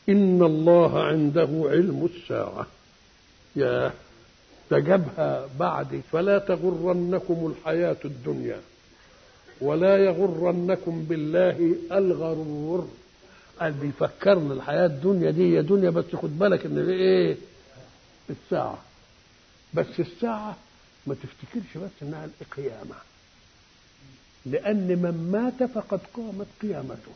إن الله عنده علم الساعة يا ده جابها بعد فلا تغرنكم الحياة الدنيا ولا يغرنكم بالله الغرور قال بيفكرنا الحياة الدنيا دي يا دنيا بس خد بالك ان دي ايه الساعة بس الساعة ما تفتكرش بس انها القيامة لأن من مات فقد قامت قيامته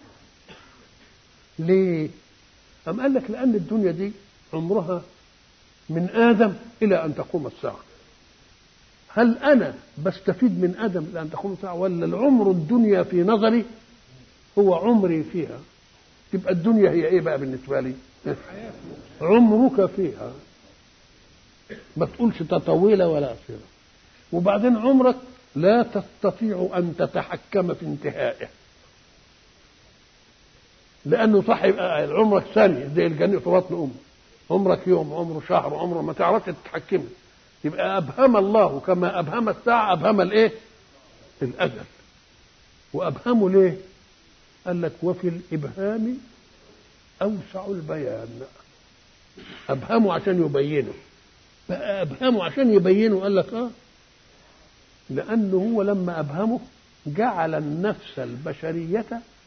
ليه؟ أم قال لك لأن الدنيا دي عمرها من آدم إلى أن تقوم الساعة هل أنا بستفيد من آدم إلى أن تقوم الساعة ولا العمر الدنيا في نظري هو عمري فيها تبقى الدنيا هي إيه بقى بالنسبة لي عمرك فيها ما تقولش طويلة ولا قصيرة وبعدين عمرك لا تستطيع أن تتحكم في انتهائه لأنه صح يبقى عمرك ثانية زي الجنين في بطن أمه عمرك يوم عمره شهر عمره ما تعرفش تتحكمه يبقى أبهم الله كما أبهم الساعة أبهم الإيه؟ الأجل وأبهمه ليه؟ قال لك وفي الإبهام أوسع البيان أبهمه عشان يبينه بقى أبهمه عشان يبينه قال لك آه لأنه هو لما أبهمه جعل النفس البشرية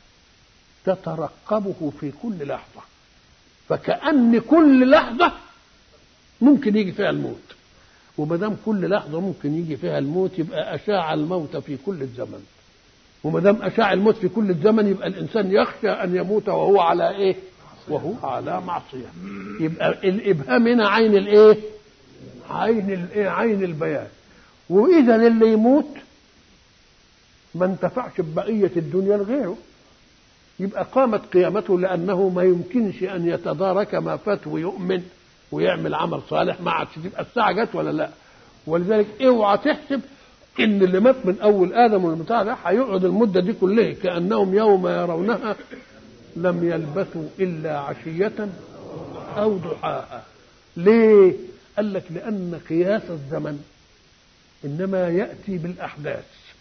تترقبه في كل لحظة فكأن كل لحظة ممكن يجي فيها الموت وما دام كل لحظة ممكن يجي فيها الموت يبقى أشاع الموت في كل الزمن وما دام أشاع الموت في كل الزمن يبقى الإنسان يخشى أن يموت وهو على إيه؟ وهو على معصية يبقى الإبهام هنا عين الإيه؟ عين الإيه؟ عين البيان وإذا اللي يموت ما انتفعش ببقية الدنيا لغيره يبقى قامت قيامته لأنه ما يمكنش أن يتدارك ما فات ويؤمن ويعمل عمل صالح ما عادش تبقى الساعة جت ولا لا ولذلك اوعى تحسب ان اللي مات من اول ادم والبتاع ده هيقعد المده دي كلها كانهم يوم يرونها لم يلبثوا الا عشيه او ضحاها ليه قال لك لان قياس الزمن انما ياتي بالاحداث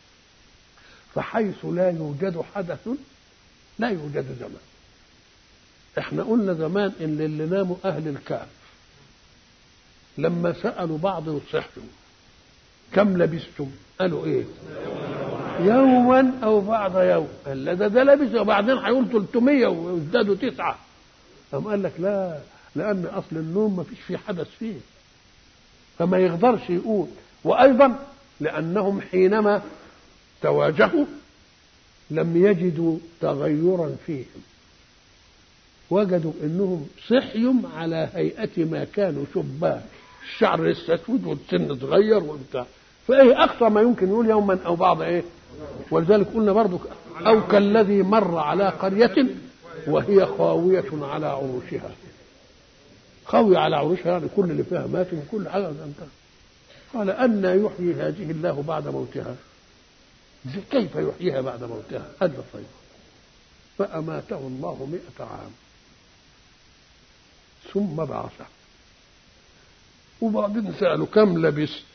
فحيث لا يوجد حدث لا يوجد زمن احنا قلنا زمان ان اللي ناموا اهل الكهف لما سالوا بعض الصحفي كم لبستم قالوا ايه يوما او بعض يوم قال لا ده ده لبس وبعدين هيقول 300 وازدادوا تسعه قام قال لك لا لان اصل النوم ما فيش فيه حدث فيه فما يقدرش يقول وايضا لانهم حينما تواجهوا لم يجدوا تغيرا فيهم وجدوا انهم صحيوا على هيئه ما كانوا شبان الشعر لسه اسود والسن اتغير وبتاع فايه اقصى ما يمكن يقول يوما او بعض ايه ولذلك قلنا برضو او كالذي مر على قريه وهي خاويه على عروشها خاويه على عروشها يعني كل اللي فيها مات وكل حاجه انتهى قال أن يحيي هذه الله بعد موتها كيف يحييها بعد موتها هذا طيب فأماته الله مئة عام ثم بعثه وبعدين سألوا كم لبست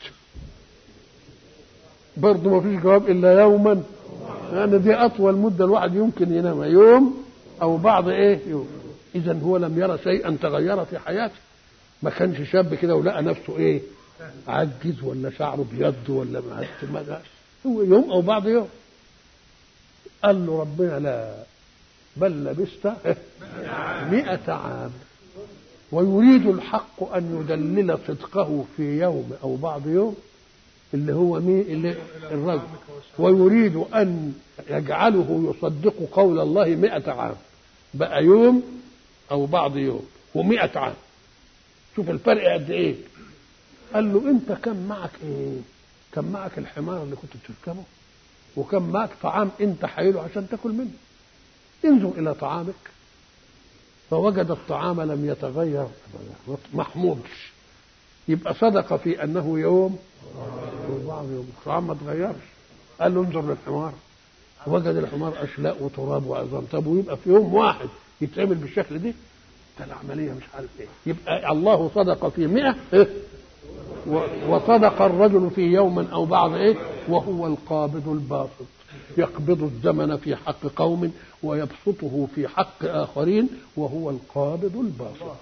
برضه ما فيش جواب إلا يوما يعني دي أطول مدة الواحد يمكن ينام يوم أو بعض إيه يوم إذا هو لم يرى شيئا تغير في حياته ما كانش شاب كده ولقى نفسه إيه عجز ولا شعره بيض ولا ما هو يوم أو بعض يوم قال له ربنا لا بل لبست مئة عام ويريد الحق أن يدلل صدقه في يوم أو بعض يوم اللي هو مين اللي الرجل ويريد أن يجعله يصدق قول الله مئة عام بقى يوم أو بعض يوم ومئة عام شوف الفرق قد إيه قال له أنت كم معك إيه كم معك الحمار اللي كنت بتركبه وكم معك طعام أنت حايله عشان تاكل منه انظر إلى طعامك فوجد الطعام لم يتغير محمود يبقى صدق في انه يوم وبعض يوم الطعام ما تغيرش قال له انظر للحمار وجد الحمار اشلاء وتراب وعظام طب ويبقى في يوم واحد يتعمل بالشكل ده ده العمليه مش عارف ايه يبقى الله صدق في مئة إيه؟ وصدق الرجل في يوم او بعض ايه وهو القابض الباسط يقبض الزمن في حق قوم ويبسطه في حق آخرين وهو القابض الباسط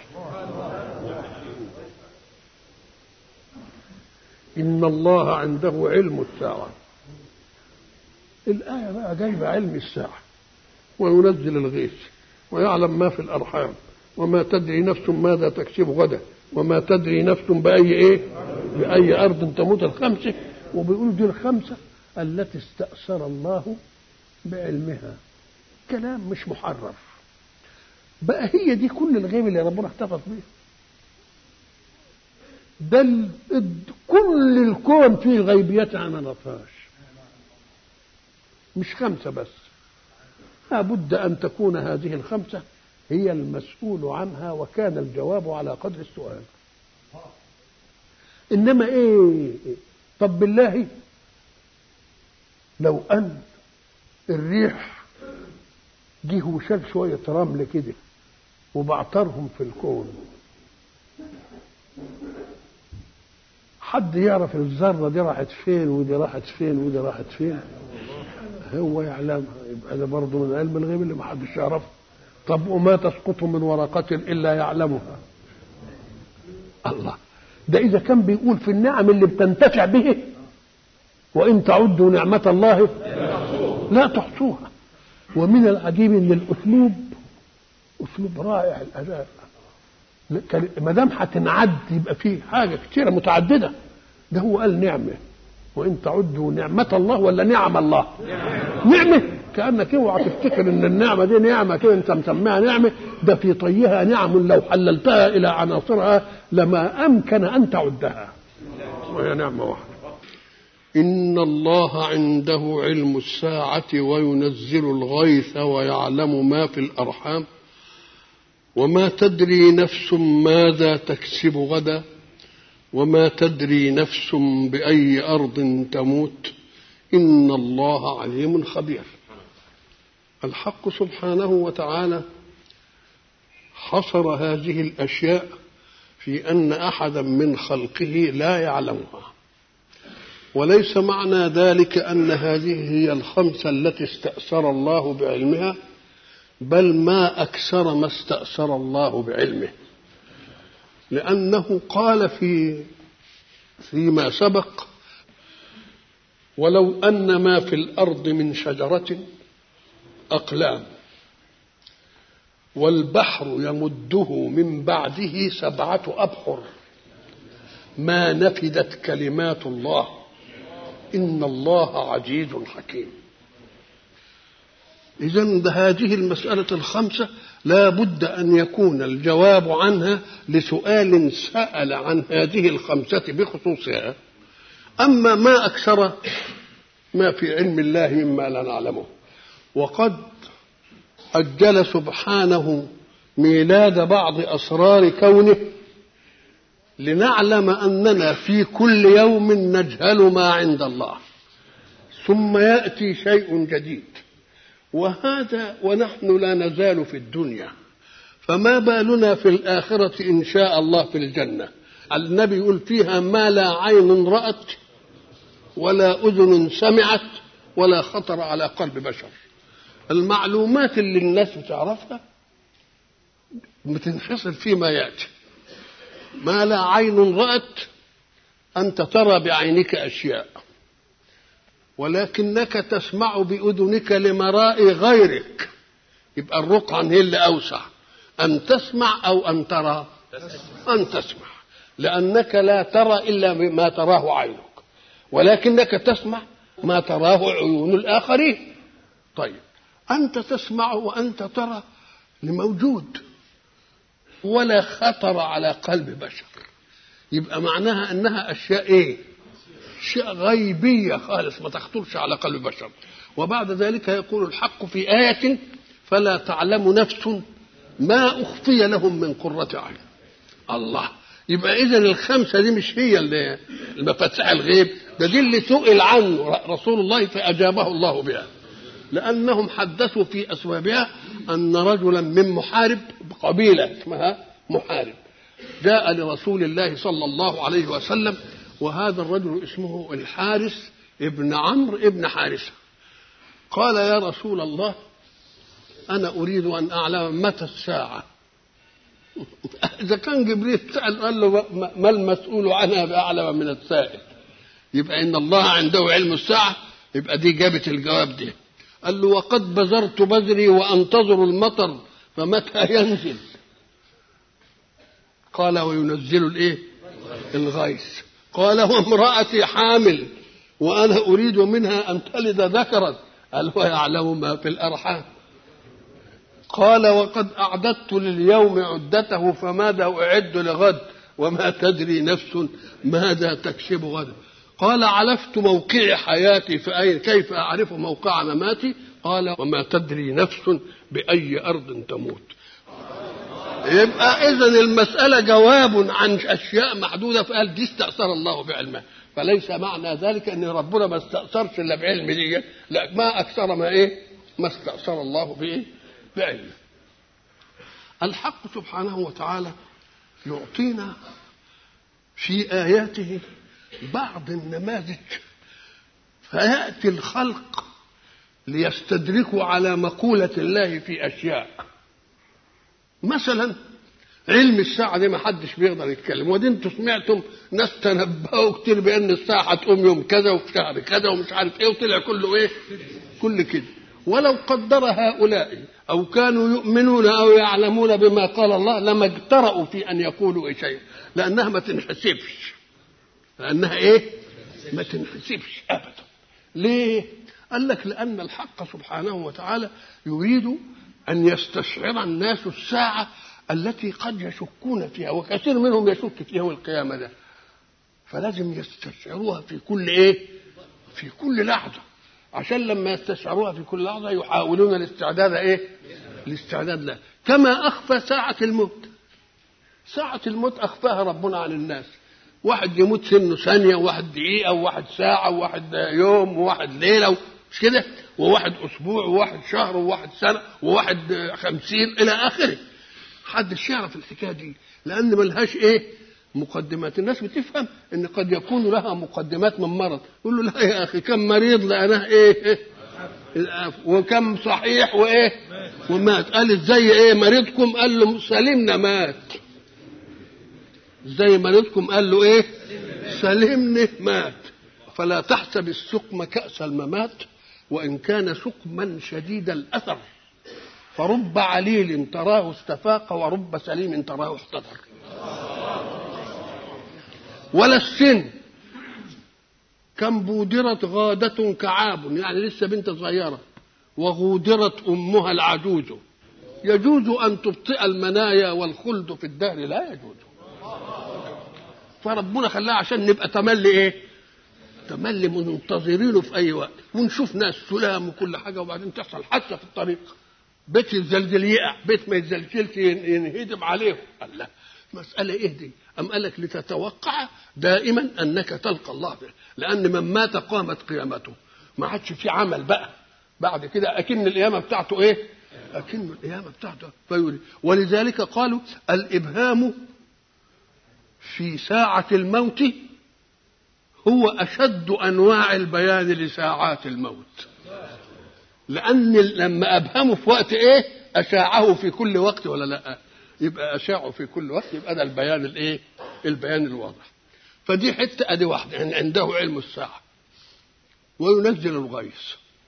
إن الله عنده علم الساعة الآية بقى جايبة علم الساعة وينزل الغيث ويعلم ما في الأرحام وما تدري نفس ماذا تكسب غدا وما تدري نفس بأي إيه بأي أرض تموت الخمسة وبيقولوا دي الخمسة التي استأثر الله بعلمها كلام مش محرف بقى هي دي كل الغيب اللي ربنا احتفظ بيه ده كل الكون فيه غيبيات ما نعرفهاش مش خمسة بس لابد أن تكون هذه الخمسة هي المسؤول عنها وكان الجواب على قدر السؤال إنما إيه طب بالله لو أن الريح جه وشال شوية رمل كده وبعترهم في الكون حد يعرف الذرة دي راحت فين ودي راحت فين ودي راحت فين هو يعلمها يبقى ده برضه من علم الغيب اللي ما حدش يعرفه طب وما تسقط من ورقة إلا يعلمها الله ده إذا كان بيقول في النعم اللي بتنتفع به وإن تعدوا نعمة الله لا تحصوها ومن العجيب ان الاسلوب اسلوب رائع الاداء ما دام هتنعد يبقى فيه حاجه كتيره متعدده ده هو قال نعمه وان تعدوا نعمه الله ولا نعم الله نعمه كانك اوعى تفتكر ان النعمه دي نعمه كده انت مسميها نعمه ده في طيها نعم لو حللتها الى عناصرها لما امكن ان تعدها وهي نعمه واحده إن الله عنده علم الساعة وينزل الغيث ويعلم ما في الأرحام وما تدري نفس ماذا تكسب غدا وما تدري نفس بأي أرض تموت إن الله عليم خبير الحق سبحانه وتعالى حصر هذه الأشياء في أن أحدا من خلقه لا يعلمها وليس معنى ذلك ان هذه هي الخمسه التي استاثر الله بعلمها بل ما اكثر ما استاثر الله بعلمه لانه قال في فيما سبق ولو ان ما في الارض من شجره اقلام والبحر يمده من بعده سبعه ابحر ما نفدت كلمات الله إن الله عزيز حكيم إذا هذه المسألة الخمسة لا بد أن يكون الجواب عنها لسؤال سأل عن هذه الخمسة بخصوصها أما ما أكثر ما في علم الله مما لا نعلمه وقد أجل سبحانه ميلاد بعض أسرار كونه لنعلم اننا في كل يوم نجهل ما عند الله ثم ياتي شيء جديد وهذا ونحن لا نزال في الدنيا فما بالنا في الاخره ان شاء الله في الجنه النبي يقول فيها ما لا عين رات ولا اذن سمعت ولا خطر على قلب بشر المعلومات اللي الناس بتعرفها بتنحصر فيما ياتي ما لا عين رأت أنت ترى بعينك أشياء ولكنك تسمع بأذنك لمراء غيرك يبقى الرقعة هي اللي أوسع أن تسمع أو أن ترى أن تسمع لأنك لا ترى إلا ما تراه عينك ولكنك تسمع ما تراه عيون الآخرين طيب أنت تسمع وأنت ترى لموجود ولا خطر على قلب بشر يبقى معناها انها اشياء ايه اشياء غيبيه خالص ما تخطرش على قلب بشر وبعد ذلك يقول الحق في ايه فلا تعلم نفس ما اخفي لهم من قره عين الله يبقى اذا الخمسه دي مش هي اللي المفاتيح الغيب ده دي اللي سئل عنه رسول الله فاجابه الله بها لأنهم حدثوا في أسبابها أن رجلا من محارب قبيلة اسمها محارب جاء لرسول الله صلى الله عليه وسلم وهذا الرجل اسمه الحارث ابن عمرو ابن حارثة قال يا رسول الله أنا أريد أن أعلم متى الساعة إذا كان جبريل سأل قال له ما المسؤول عنها بأعلم من السائل يبقى إن الله عنده علم الساعة يبقى دي جابت الجواب ده قال له وقد بذرت بذري وأنتظر المطر فمتى ينزل قال وينزل الايه الغيث قال وامرأتي حامل وأنا أريد منها أن تلد ذكرا قال ويعلم ما في الأرحام قال وقد أعددت لليوم عدته فماذا أعد لغد وما تدري نفس ماذا تكسب غدا قال علفت موقع حياتي فأين كيف أعرف موقع مماتي قال وما تدري نفس بأي أرض تموت يبقى إذا المسألة جواب عن أشياء محدودة فقال دي استأثر الله بعلمه فليس معنى ذلك أن ربنا ما استأثرش إلا بعلم دي لا ما أكثر ما إيه ما استأثر الله بإيه بعلمه الحق سبحانه وتعالى يعطينا في آياته بعض النماذج فيأتي الخلق ليستدركوا على مقولة الله في أشياء مثلا علم الساعة دي ما حدش بيقدر يتكلم ودي انتوا سمعتم ناس تنبأوا كتير بأن الساعة هتقوم يوم كذا وفي شهر كذا ومش عارف ايه وطلع كله ايه كل كده ولو قدر هؤلاء أو كانوا يؤمنون أو يعلمون بما قال الله لما اجترأوا في أن يقولوا شيء لأنها ما تنحسبش لأنها إيه؟ ما تنحسبش أبدا ليه؟ قال لك لأن الحق سبحانه وتعالى يريد أن يستشعر الناس الساعة التي قد يشكون فيها وكثير منهم يشك في يوم القيامة ده فلازم يستشعروها في كل إيه؟ في كل لحظة عشان لما يستشعروها في كل لحظة يحاولون الاستعداد إيه؟ الاستعداد لها كما أخفى ساعة الموت ساعة الموت أخفاها ربنا عن الناس واحد يموت سنه ثانية وواحد دقيقة وواحد ساعة وواحد يوم وواحد ليلة مش كده وواحد أسبوع وواحد شهر وواحد سنة وواحد خمسين إلى آخره محدش يعرف الحكاية دي لأن ملهاش إيه مقدمات الناس بتفهم ان قد يكون لها مقدمات من مرض يقول له لا يا اخي كم مريض لانه ايه وكم صحيح وايه ومات قال ازاي ايه مريضكم قال له سلمنا مات زي مريضكم قال له ايه سلمني مات فلا تحسب السقم كأس الممات وإن كان سقما شديد الأثر فرب عليل تراه استفاق ورب سليم تراه احتضر ولا السن كم بودرت غادة كعاب يعني لسه بنت صغيرة وغودرت أمها العجوز يجوز أن تبطئ المنايا والخلد في الدهر لا يجوز فربنا خلاها عشان نبقى تملي ايه تملي منتظرينه في اي وقت ونشوف ناس سلام وكل حاجه وبعدين تحصل حادثه في الطريق بيت يتزلزل يقع بيت ما يتزلزلش ينهدم عليه قال لا مسألة إيه دي؟ أم قال لك لتتوقع دائما أنك تلقى الله به لأن من مات قامت قيامته ما عادش في عمل بقى بعد كده أكن القيامة بتاعته إيه؟ أكن القيامة بتاعته فيولي ولذلك قالوا الإبهام في ساعة الموت هو أشد أنواع البيان لساعات الموت لأن لما أبهمه في وقت إيه أشاعه في كل وقت ولا لا يبقى أشاعه في كل وقت يبقى ده البيان الإيه البيان الواضح فدي حتة أدي واحدة يعني عنده علم الساعة وينزل الغيث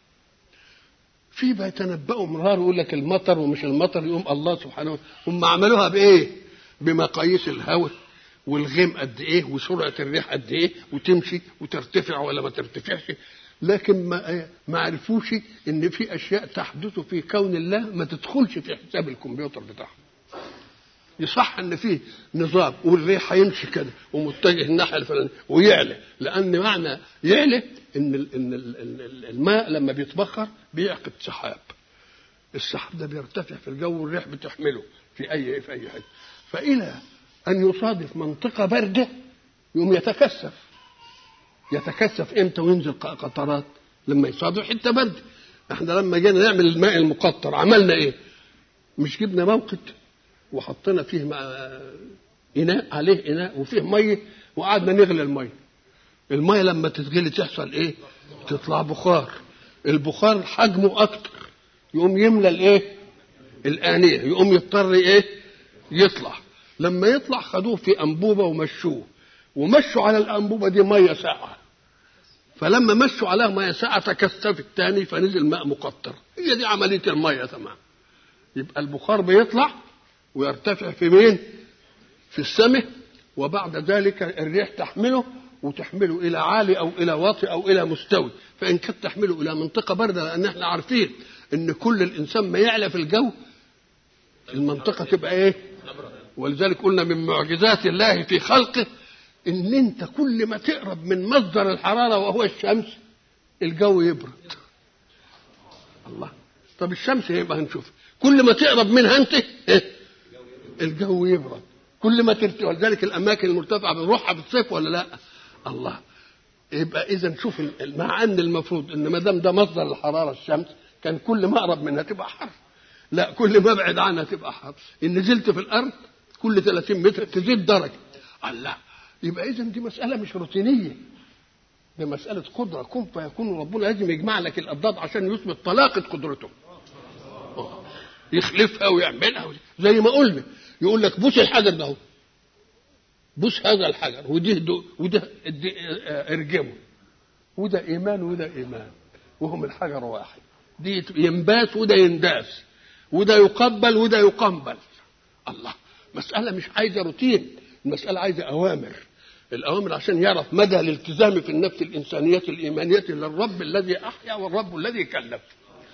في بيتنبأوا مرار يقول لك المطر ومش المطر يقوم الله سبحانه وتعالى هم عملوها بإيه بمقاييس الهواء والغيم قد ايه وسرعه الريح قد ايه وتمشي وترتفع ولا ما ترتفعش لكن ما ما عرفوش ان في اشياء تحدث في كون الله ما تدخلش في حساب الكمبيوتر بتاعهم يصح ان في نظام والريح هيمشي كده ومتجه الناحيه الفلانيه ويعلى لان معنى يعلى ان ان الماء لما بيتبخر بيعقد سحاب السحاب ده بيرتفع في الجو والريح بتحمله في اي في اي حته فالى أن يصادف منطقة باردة يقوم يتكثف يتكثف امتى وينزل قطرات لما يصادف حته برد احنا لما جينا نعمل الماء المقطر عملنا ايه مش جبنا موقد وحطينا فيه مع اناء عليه اناء وفيه ميه وقعدنا نغلي الميه الميه لما تتغلي تحصل ايه تطلع بخار البخار حجمه اكتر يقوم يملى الايه الآنية يقوم يضطر ايه يطلع لما يطلع خدوه في أنبوبة ومشوه ومشوا على الأنبوبة دي مية ساقعة فلما مشوا عليها مية ساقعة تكثف الثاني فنزل ماء مقطر هي دي عملية المية تمام يبقى البخار بيطلع ويرتفع في مين في السماء وبعد ذلك الريح تحمله وتحمله الى عالي او الى واطي او الى مستوي فان كانت تحمله الى منطقه بارده لان احنا عارفين ان كل الانسان ما يعلى في الجو المنطقه تبقى ايه ولذلك قلنا من معجزات الله في خلقه ان انت كل ما تقرب من مصدر الحراره وهو الشمس الجو يبرد الله طب الشمس يبقى هنشوف كل ما تقرب منها انت إيه؟ الجو يبرد كل ما ترتفع ولذلك الاماكن المرتفعه بنروحها في الصيف ولا لا الله يبقى اذا شوف مع ان المفروض ان ما دام ده مصدر الحراره الشمس كان كل ما اقرب منها تبقى حر لا كل ما ابعد عنها تبقى حر ان نزلت في الارض كل 30 متر تزيد درجه الله يبقى اذا دي مساله مش روتينيه دي مساله قدره كن فيكون ربنا لازم يجمع لك الاضداد عشان يثبت طلاقه قدرته يخلفها ويعملها زي ما قلنا يقول لك بوس الحجر ده اهو بوس هذا الحجر وده وده ارجمه وده ايمان وده ايمان وهم الحجر واحد دي ينباس وده ينداس وده يقبل وده يقنبل الله مسألة مش عايزة روتين المسألة عايزة أوامر الأوامر عشان يعرف مدى الالتزام في النفس الإنسانية الإيمانية للرب الذي أحيا والرب الذي كلف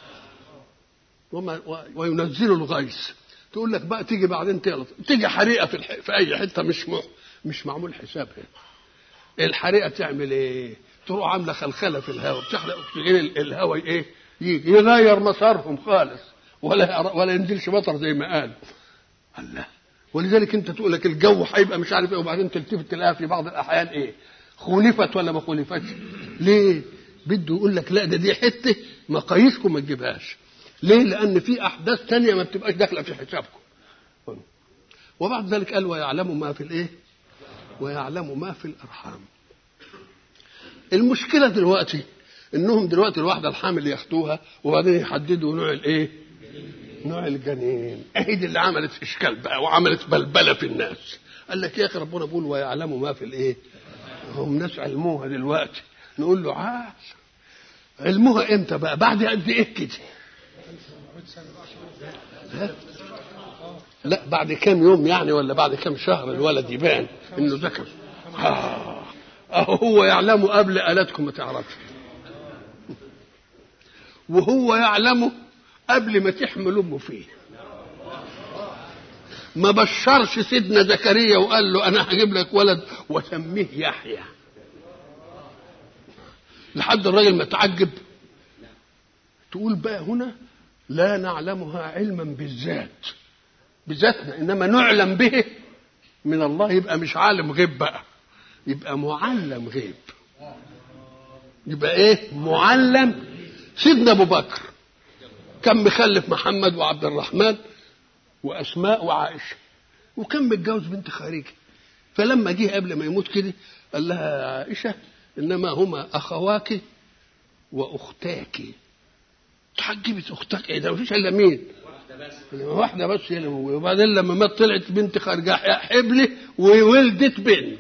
وما وينزل الغيث تقول لك بقى تيجي بعدين تغلط تيجي حريقه في الح... في اي حته مش م... مش معمول حسابها الحريقه تعمل ايه؟ تروح عامله خلخله في الهواء بتحرق اكسجين الهواء ايه؟ يجي يغير مسارهم خالص ولا ولا ينزلش مطر زي ما قال الله ولذلك انت تقول لك الجو هيبقى مش عارف ايه وبعدين تلتفت تلاقيها في بعض الاحيان ايه؟ خولفت ولا ما خولفتش؟ ليه؟ بده يقول لك لا ده دي حته مقاييسكم ما تجيبهاش ليه؟ لأن في أحداث تانية ما بتبقاش داخلة في حسابكم. وبعد ذلك قال ويعلم ما في الإيه؟ ويعلم ما في الأرحام. المشكلة دلوقتي إنهم دلوقتي الواحدة الحامل ياخدوها وبعدين يحددوا نوع الإيه؟ نوع الجنين. أهي دي اللي عملت إشكال بقى وعملت بلبلة في الناس. قال لك يا أخي ربنا بيقول ويعلم ما في الإيه؟ هم ناس علموها دلوقتي. نقول له عاد علموها امتى بقى؟ بعد قد ايه كده؟ لا بعد كام يوم يعني ولا بعد كام شهر الولد يبان انه ذكر آه. هو يعلم قبل آلاتكم ما تعرفش وهو يعلمه قبل ما تحمل امه فيه ما بشرش سيدنا زكريا وقال له انا هجيب لك ولد وسميه يحيى لحد الراجل ما تعجب تقول بقى هنا لا نعلمها علما بالذات بذاتنا انما نعلم به من الله يبقى مش عالم غيب بقى يبقى معلم غيب يبقى ايه معلم سيدنا ابو بكر كان مخلف محمد وعبد الرحمن واسماء وعائشه وكان متجوز بنت خارجه فلما جه قبل ما يموت كده قال لها عائشه انما هما اخواك واختاك تحجبت اختك ايه ده مفيش الا مين واحده بس هي اللي موجوده وبعدين لما مات طلعت بنت خارجه حبلي وولدت بنت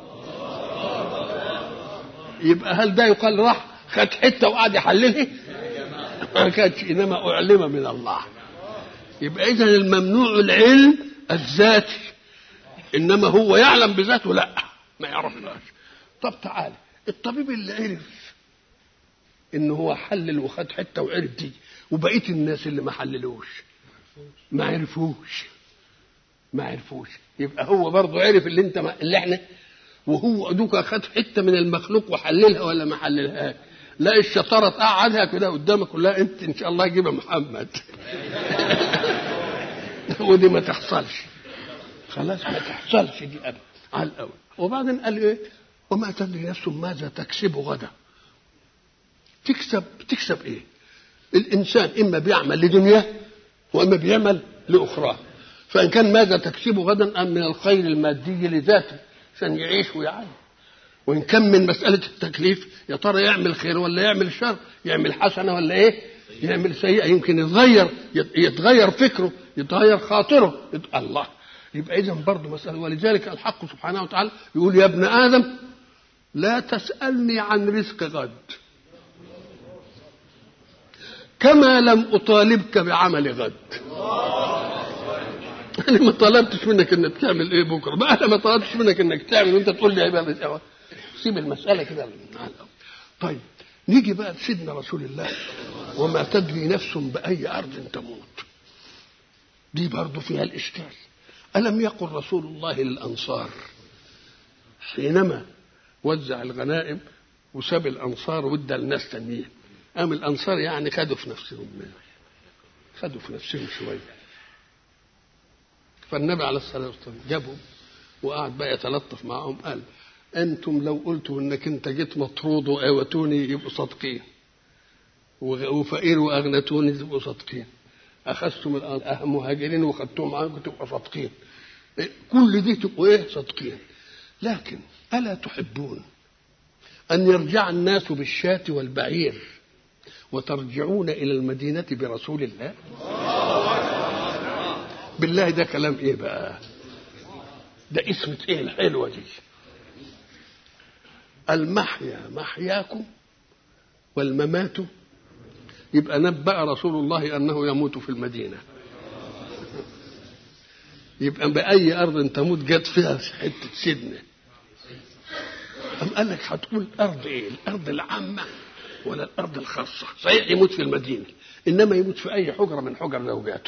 يبقى هل ده يقال راح خد حته وقعد يحللها ما كانش انما اعلم من الله يبقى اذا الممنوع العلم الذاتي انما هو يعلم بذاته لا ما يعرفناش طب تعالى الطبيب اللي عرف ان هو حلل وخد حته وعرف دي وبقيه الناس اللي ما حللوش ما عرفوش ما عرفوش يبقى هو برضه عرف اللي انت ما اللي احنا وهو دوكا خد حته من المخلوق وحللها ولا ما حللهاش لا الشطاره تقعدها كده قدامك لا انت ان شاء الله جيبها محمد ودي ما تحصلش خلاص ما تحصلش دي ابدا على الاول وبعدين قال ايه وما تدري نفس ماذا تكسب غدا تكسب تكسب ايه الانسان اما بيعمل لدنياه واما بيعمل لاخراه فان كان ماذا تكسب غدا ام من الخير المادي لذاته عشان يعيش ويعيش وإن كان من مسألة التكليف يا ترى يعمل خير ولا يعمل شر يعمل حسنة ولا إيه يعمل سيئة يمكن يتغير يتغير فكره يتغير خاطره يت... الله يبقى إذا برضه مسألة ولذلك الحق سبحانه وتعالى يقول يا ابن آدم لا تسألني عن رزق غد كما لم أطالبك بعمل غد انا ما طلبتش منك انك تعمل ايه بكره بقى انا ما طلبتش منك انك تعمل وانت تقول لي عباده سيب المساله كده طيب نيجي بقى لسيدنا رسول الله وما تدري نفس باي ارض تموت دي برضه فيها الاشكال الم يقل رسول الله للانصار حينما وزع الغنائم وساب الانصار وادى الناس تانيين قام الانصار يعني خدوا في نفسهم خدوا في نفسهم شويه فالنبي عليه الصلاه والسلام جابهم وقعد بقى يتلطف معهم قال انتم لو قلتوا انك انت جيت مطرود واوتوني يبقوا صادقين وفقير واغنتوني تبقوا صادقين اخذتم المهاجرين وخدتهم معاكم تبقوا صادقين كل دي تبقوا ايه صادقين لكن الا تحبون ان يرجع الناس بالشاة والبعير وترجعون الى المدينه برسول الله بالله ده كلام ايه بقى ده اسمة ايه الحلوة دي المحيا محياكم والممات يبقى نبأ رسول الله أنه يموت في المدينة يبقى بأي أرض تموت جت فيها حتة سدنة أم قال لك هتقول أرض إيه الأرض العامة ولا الأرض الخاصة صحيح يموت في المدينة إنما يموت في أي حجرة من حجر زوجاته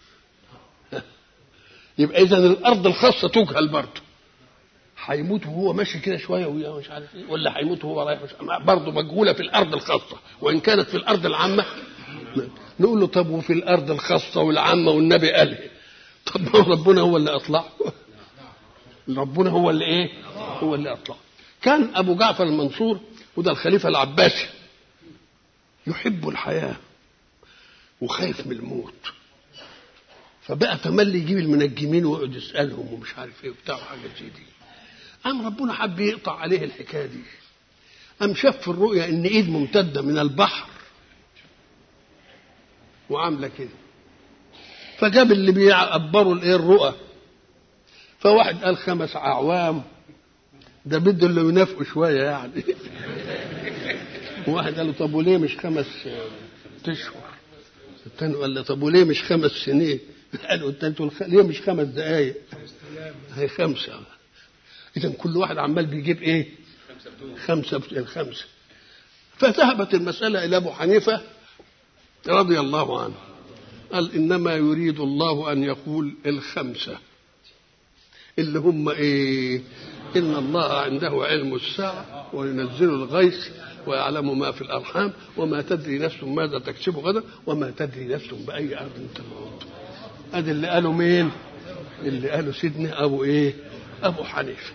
يبقى اذا الارض الخاصه تجهل برضه هيموت وهو ماشي كده شويه ويا مش عارف ايه ولا هيموت وهو رايح برضه مجهوله في الارض الخاصه وان كانت في الارض العامه نقول له طب وفي الارض الخاصه والعامه والنبي قال ايه طب ما ربنا هو اللي اطلعه ربنا هو اللي ايه هو اللي اطلعه كان ابو جعفر المنصور وده الخليفه العباسي يحب الحياه وخايف من الموت فبقى تملي يجيب المنجمين ويقعد يسالهم ومش عارف ايه وبتاع وحاجات زي دي قام ربنا حب يقطع عليه الحكايه دي قام شاف في الرؤيا ان ايد ممتده من البحر وعامله كده فجاب اللي بيعبروا الايه الرؤى فواحد قال خمس اعوام ده بده اللي ينافقوا شويه يعني وواحد قال له طب وليه مش خمس اشهر الثاني قال له طب وليه مش خمس سنين قالوا انتوا ليه مش خمس دقايق هي خمسه اذا كل واحد عمال بيجيب ايه خمسه الخمسه فذهبت المساله الى ابو حنيفه رضي الله عنه قال انما يريد الله ان يقول الخمسه اللي هم ايه ان الله عنده علم الساعه وينزل الغيث ويعلم ما في الارحام وما تدري نفس ماذا تكسب غدا وما تدري نفس باي ارض تموت ادي اللي قالوا مين اللي قالوا سيدنا ابو ايه ابو حنيفه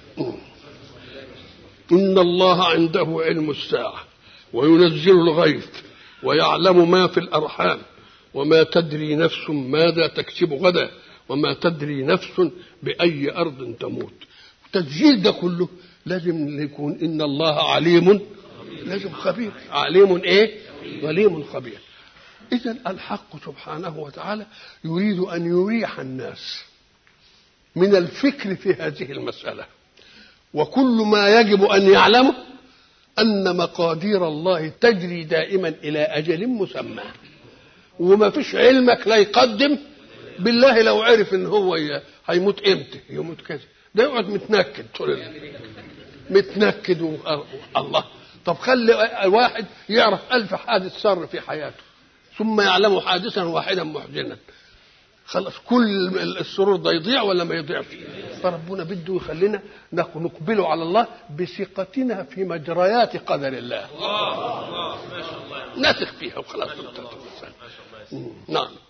ان الله عنده علم الساعه وينزل الغيث ويعلم ما في الارحام وما تدري نفس ماذا تكسب غدا وما تدري نفس باي ارض تموت التسجيل ده كله لازم يكون ان الله عليم لازم خبير عليم ايه عليم خبير اذا الحق سبحانه وتعالى يريد ان يريح الناس من الفكر في هذه المساله وكل ما يجب ان يعلمه ان مقادير الله تجري دائما الى اجل مسمى وما فيش علمك لا يقدم بالله لو عرف ان هو هيموت امتى يموت كذا ده يقعد متنكد طول متنكد و... الله طب خلي واحد يعرف ألف حادث سر في حياته ثم يعلم حادثا واحدا محزنا خلاص كل السرور ده يضيع ولا ما يضيعش فربنا بده يخلينا نقبله على الله بثقتنا في مجريات قدر الله نثق فيها وخلاص نعم